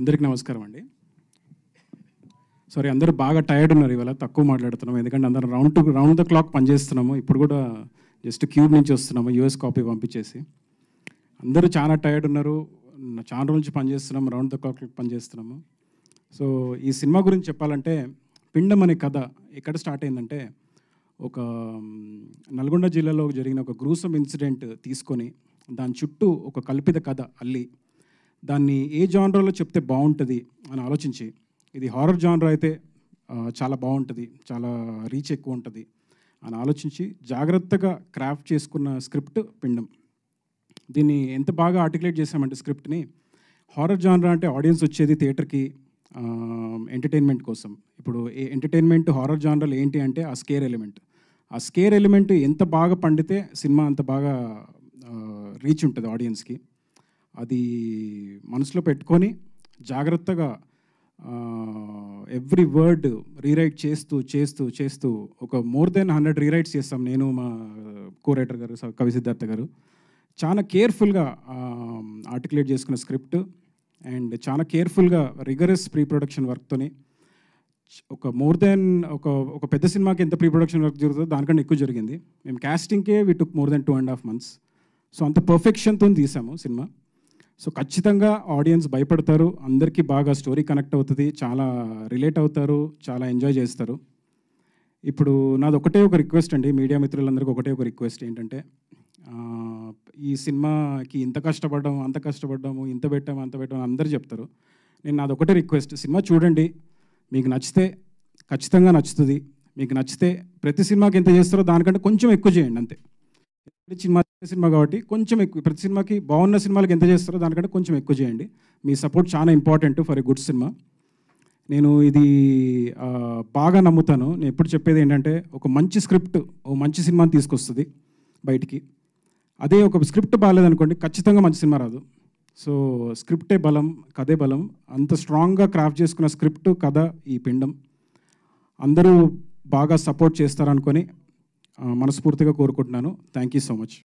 అందరికీ నమస్కారం అండి సారీ అందరూ బాగా టైర్డ్ ఉన్నారు ఇవాళ తక్కువ మాట్లాడుతున్నాం ఎందుకంటే అందరం round to round the clock పనిచేస్తున్నాము ఇప్పుడు కూడా జస్ట్ క్యూబ్ నుంచి వస్తున్నాము యూఎస్ కాపీ పంపించేసి అందరూ చాలా టైర్డ్ ఉన్నారు చాలా రోజుల నుంచి పనిచేస్తున్నాం రౌండ్ ద క్లాక్ పనిచేస్తున్నాము సో ఈ సినిమా గురించి చెప్పాలంటే పిండం అనే కథ ఎక్కడ స్టార్ట్ అయిందంటే ఒక మ్, నల్గొండ జిల్లాలో జరిగిన ఒక గ్రూసమ్ ఇన్సిడెంట్ తీసుకొని దాని చుట్టూ ఒక కల్పిత కథ అల్లి దాన్ని ఏ జానరాలో చెప్తే బాగుంటుంది అని ఆలోచించి ఇది హారర్ జానర్ అయితే ఆ, చాలా బాగుంటుంది చాలా రీచ్ ఎక్కువ ఉంటుంది అని ఆలోచించి జాగ్రత్తగా క్రాఫ్ట్ చేసుకున్న స్క్రిప్ట్ పిండం దీన్ని ఎంత బాగా ఆర్టికులేట్ చేసామంటే స్క్రిప్ట్ని హారర్ జానర్ అంటే ఆడియన్స్ వచ్చేది థియేటర్కి ఎంటర్టైన్మెంట్ కోసం ఇప్పుడు ఎంటర్టైన్మెంట్ హారర్ జానరల్ ఏంటి అంటే ఆ స్కేర్ ఎలిమెంట్ ఆ స్కేర్ ఎలిమెంట్ ఎంత బాగా పండితే సినిమా అంత బాగా రీచ్ ఉంటుంది ఆడియన్స్కి అది మనసులో పెట్టుకొని జాగ్రత్తగా ఎవ్రీ వర్డ్ రీరైట్ చేస్తూ చేస్తూ చేస్తూ ఒక మోర్ దెన్ హండ్రెడ్ రీరైట్స్ చేస్తాం నేను మా కో రైటర్ గారు స- కవి సిద్ధార్థ గారు చాలా కేర్ఫుల్గా ఆర్టికులేట్ చేసుకున్న స్క్రిప్ట్ అండ్ చాలా కేర్ఫుల్గా రిగరస్ ప్రీ ప్రొడక్షన్ వర్క్తోని ఒక మోర్ దెన్ ఒక ఒక పెద్ద సినిమాకి ఎంత ప్రీ ప్రొడక్షన్ వర్క్ జరుగుతుందో దానికన్నా ఎక్కువ జరిగింది మేము కాస్టింగ్కే we took more than two and half months so అంత పర్ఫెక్షన్తో తీసాము సినిమా సో ఖచ్చితంగా ఆడియన్స్ భయపడతారు అందరికీ బాగా స్టోరీ కనెక్ట్ అవుతుంది చాలా రిలేట్ అవుతారు చాలా ఎంజాయ్ చేస్తారు ఇప్పుడు నాది ఒకటే ఒక రిక్వెస్ట్ అండి మీడియా మిత్రులందరికీ ఒకటే ఒక రిక్వెస్ట్ ఏంటంటే ఆ, ఈ సినిమాకి ఇంత కష్టపడ్డాం అంత కష్టపడ్డాము ఇంత పెట్టాము అంత పెట్టాము అని అందరూ చెప్తారు నేను నాది ఒకటే రిక్వెస్ట్ సినిమా చూడండి మీకు నచ్చితే ఖచ్చితంగా నచ్చుతుంది మీకు నచ్చితే ప్రతి సినిమాకి ఎంత చేస్తారో దానికంటే కొంచెం ఎక్కువ చేయండి అంతే ప్రతి సినిమా సినిమా కాబట్టి కొంచెం ఎక్కువ ప్రతి సినిమాకి బాగున్న సినిమాలకి ఎంత చేస్తారో దానికంటే కొంచెం ఎక్కువ చేయండి మీ సపోర్ట్ చాలా important for a good cinema నేను ఇది ఆ, బాగా నమ్ముతాను నేను ఎప్పుడు చెప్పేది ఏంటంటే ఒక మంచి స్క్రిప్ట్ ఓ మంచి సినిమాని తీసుకొస్తుంది బయటికి అదే ఒక స్క్రిప్ట్ బాగాలేదనుకోండి ఖచ్చితంగా మంచి సినిమా రాదు సో స్క్రిప్టే బలం కథే బలం అంత స్ట్రాంగ్గా క్రాఫ్ట్ చేసుకున్న స్క్రిప్ట్ కథ ఈ పిండం అందరూ బాగా సపోర్ట్ చేస్తారనుకొని ఆ, మనస్ఫూర్తిగా కోరుకుంటున్నాను థ్యాంక్ యూ సో మచ్